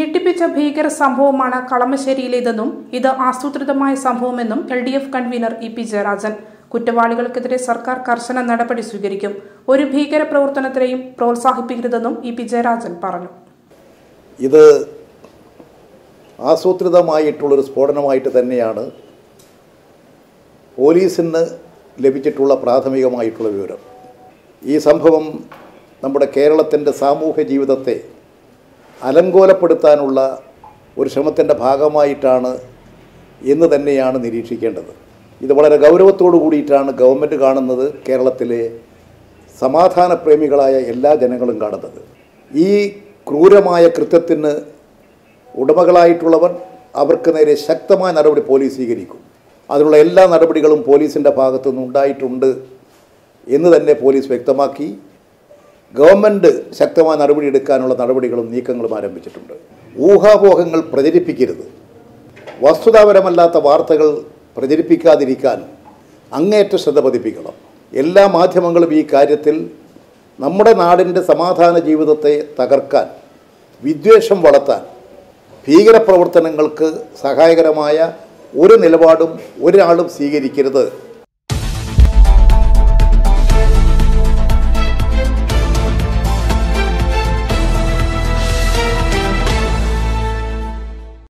ഞെട്ടിപ്പിച്ച ഭീകര സംഭവമാണ് കളമശ്ശേരിയിലേതെന്നും ഇത് ആസൂത്രിതമായ സംഭവമെന്നും L D F convener E P Jayarajan കുറ്റവാളികൾക്കെതിരെ സർക്കാർ കർശന നടപടി സ്വീകരിക്കും ഒരു ഭീകര പ്രവർത്തനത്തെയും പ്രോത്സാഹിപ്പിക്കരുതെന്നും ഇ പി ജയരാജൻ പറഞ്ഞു ഇത് ആസൂത്രിതമായിട്ടുള്ളൊരു സ്ഫോടനമായിട്ട് തന്നെയാണ് പോലീസിന് ലഭിച്ചിട്ടുള്ള പ്രാഥമികമായിട്ടുള്ള വിവരം ഈ സംഭവം നമ്മുടെ കേരളത്തിൻ്റെ സാമൂഹ്യ ജീവിതത്തെ അലങ്കോലപ്പെടുത്താനുള്ള ഒരു ശ്രമത്തിൻ്റെ ഭാഗമായിട്ടാണ് എന്ന് തന്നെയാണ് നിരീക്ഷിക്കേണ്ടത് ഇത് വളരെ ഗൗരവത്തോടു കൂടിയിട്ടാണ് ഗവൺമെൻറ് കാണുന്നത് കേരളത്തിലെ സമാധാനപ്രേമികളായ എല്ലാ ജനങ്ങളും കാണുന്നത് ഈ ക്രൂരമായ കൃത്യത്തിന് ഉടമകളായിട്ടുള്ളവർ അവർക്ക് നേരെ ശക്തമായ നടപടി പോലീസ് സ്വീകരിക്കും അതിനുള്ള എല്ലാ നടപടികളും പോലീസിൻ്റെ ഭാഗത്തു നിന്നുണ്ടായിട്ടുണ്ട് എന്ന് തന്നെ പോലീസ് വ്യക്തമാക്കി ഗവൺമെൻറ് ശക്തമായ നടപടിയെടുക്കാനുള്ള നടപടികളും നീക്കങ്ങളും ആരംഭിച്ചിട്ടുണ്ട് ഊഹാപോഹങ്ങൾ പ്രചരിപ്പിക്കരുത് വസ്തുതാപരമല്ലാത്ത വാർത്തകൾ പ്രചരിപ്പിക്കാതിരിക്കാൻ അങ്ങേയറ്റ ശ്രദ്ധ പതിപ്പിക്കണം എല്ലാ മാധ്യമങ്ങളും ഈ കാര്യത്തിൽ നമ്മുടെ നാടിൻ്റെ സമാധാന ജീവിതത്തെ തകർക്കാൻ വിദ്വേഷം വളർത്താൻ ഭീകരപ്രവർത്തനങ്ങൾക്ക് സഹായകരമായ ഒരു നിലപാടും ഒരാളും സ്വീകരിക്കരുത്